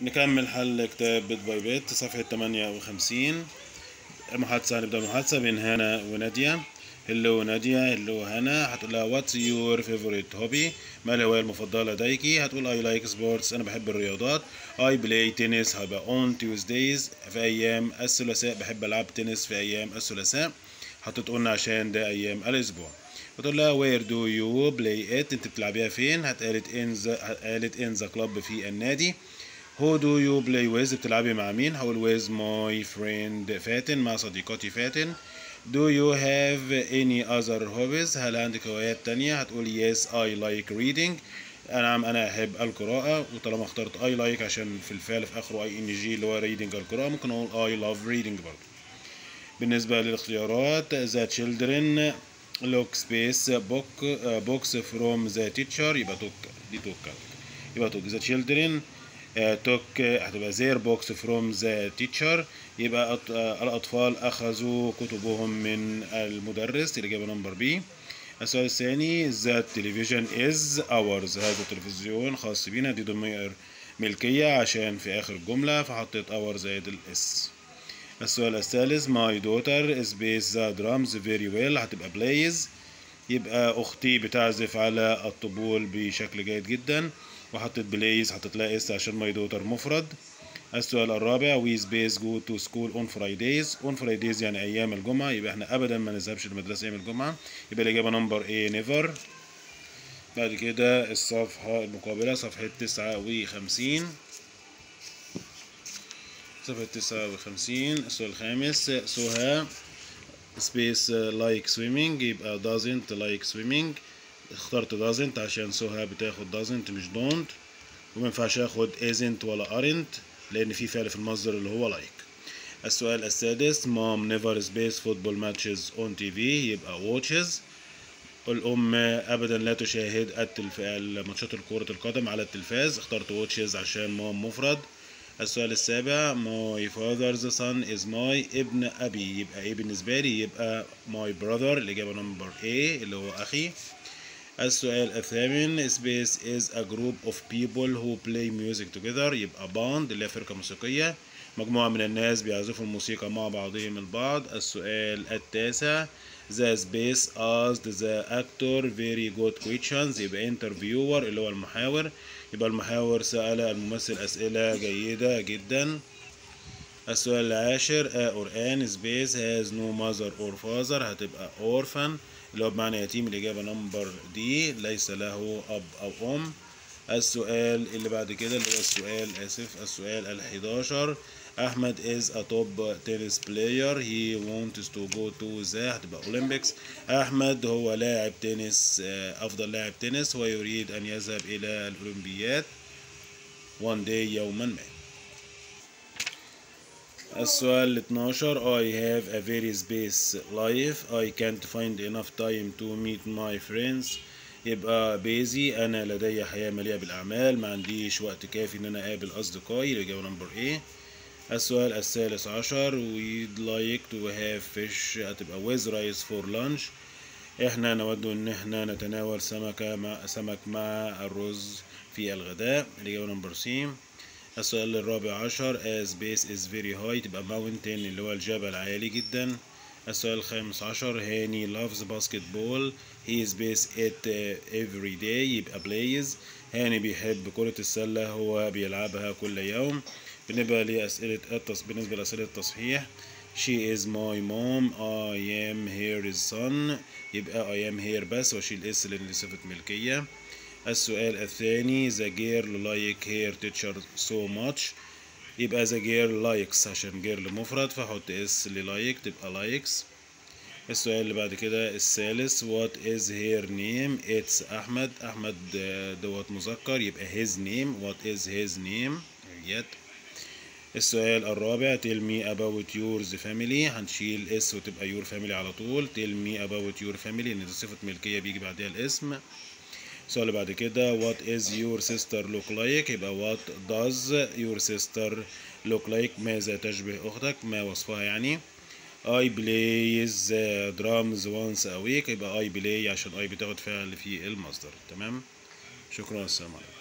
نكمل حل كتاب بيت باي بيت صفحة 58 محادثة هنبدأ محادثة بين هنا ونادية هلو نادية هلو هنا هتقول لها واتس يور فيفوريت هوبي ما الهواية المفضلة لديكي هتقول اي لايك سبورتس انا بحب الرياضات اي بلاي تنس هبقى اون تيوزدايز في ايام الثلاثاء بحب العب تنس في ايام الثلاثاء هتقولنا عشان ده ايام الاسبوع بتقول لها وير دو يو بلاي ات انت بتلعبيها فين هتقالت ان ذا قالت ان ذا كلوب في النادي هو دو يو بلاي ويز بتلعبي مع مين هقول ويز ماي فريند فاتن مع صديقتي فاتن Do you have any other hobbies؟ هل عندك هوايات تانية؟ هتقول yes I like reading نعم أنا أحب القراءة وطالما اخترت I like عشان في الفعل في آخره I N G اللي هو reading القراءة ممكن أقول I love reading برضه بالنسبة للاختيارات the children look space book uh, books from the teacher يبقى توك دي توك يبقى توك the children توك هتبقى their books from the teacher يبقى أط... الأطفال أخذوا كتبهم من المدرس الإجابة نمبر بي السؤال الثاني the television is ours هذا التلفزيون خاص بينا دي ضمير ملكية عشان في آخر الجملة فحطيت our زائد الاس السؤال الثالث my daughter plays the drums very well هتبقى plays يبقى أختي بتعزف على الطبول بشكل جيد جدا وحطيت بلايز حطيت لها اس عشان ماي دوتر مفرد السؤال الرابع وي سبيس جو تو سكول اون فرايدايز اون فرايدايز يعني ايام الجمعه يبقى احنا ابدا ما نذهبش المدرسه ايام الجمعه يبقى الاجابه نمبر اي نيفر بعد كده الصفحه المقابله صفحه 59 صفحه 59 السؤال الخامس سهى سبيس لايك سويمنج يبقى doesn't like swimming اخترت doesn't عشان سهى بتاخد doesn't مش don't وما ينفعش اخد isn't ولا aren't لان في فعل في المصدر اللي هو like السؤال السادس mom never space football matches on TV يبقى watches الأم أبدا لا تشاهد التلف... ماتشات كرة القدم على التلفاز اخترت watches عشان مام مفرد السؤال السابع my father's son is my ابن أبي يبقى إيه بالنسبة لي يبقى my brother الإجابة نمبر A اللي هو أخي السؤال الثامن space is a group of people who play music together يبقى band اللي هي فرقة موسيقية مجموعة من الناس بيعزفوا الموسيقى مع بعضهم البعض السؤال التاسع the space asked the actor very good questions يبقى interviewer اللي هو المحاور يبقى المحاور سأل الممثل أسئلة جيدة جدا السؤال العاشر a or an space has no mother or father هتبقى orphan اللي هو بمعنى يتيم الإجابة نمبر دي ليس له أب أو أم السؤال اللي بعد كده اللي هو السؤال آسف السؤال الحداشر أحمد is a top tennis player he wants to go to the هتبقى أولمبيكس أحمد هو لاعب تنس أفضل لاعب تنس هو يريد أن يذهب إلى الأولمبياد one day يوما ما السؤال 12 I have a very space life I can't find enough time to meet my friends يبقى بيزي أنا لدي حياة مليئة بالأعمال ما عنديش وقت كافي إن أنا أقابل أصدقائي الإجابة نمبر إيه السؤال الثالث عشر we'd like to have fish هتبقى with rice for lunch إحنا نود إن إحنا نتناول سمكة مع سمك مع الرز في الغداء الإجابة نمبر سي السؤال الرابع عشر as base is very high تبقى mountain اللي هو الجبل عالي جدا السؤال الخامس عشر هاني loves basketball he is based it every day يبقى plays هاني بيحب كرة السلة هو بيلعبها كل يوم بالنسبة لأسئلة التص... بالنسبة لأسئلة التصحيح she is my mom I am her son يبقى I am here بس واشيل اس لأن دي صفة ملكية السؤال الثاني the girl like her teacher so much يبقى the girl likes عشان girl مفرد فحط اس للايك تبقى likes السؤال اللي بعد كده الثالث what is her name it's أحمد أحمد دوت مذكر يبقى his name what is his name يت السؤال الرابع tell me about yours family هنشيل اس وتبقى your family على طول tell me about your family ان دي صفة ملكية بيجي بعدها الاسم السؤال اللي بعد كده what is your sister look like يبقى what does your sister look like ماذا تشبه أختك ما وصفها يعني I plays drums once a week يبقى I play عشان I بتاخد فعل في المصدر تمام شكرا والسلام عليكم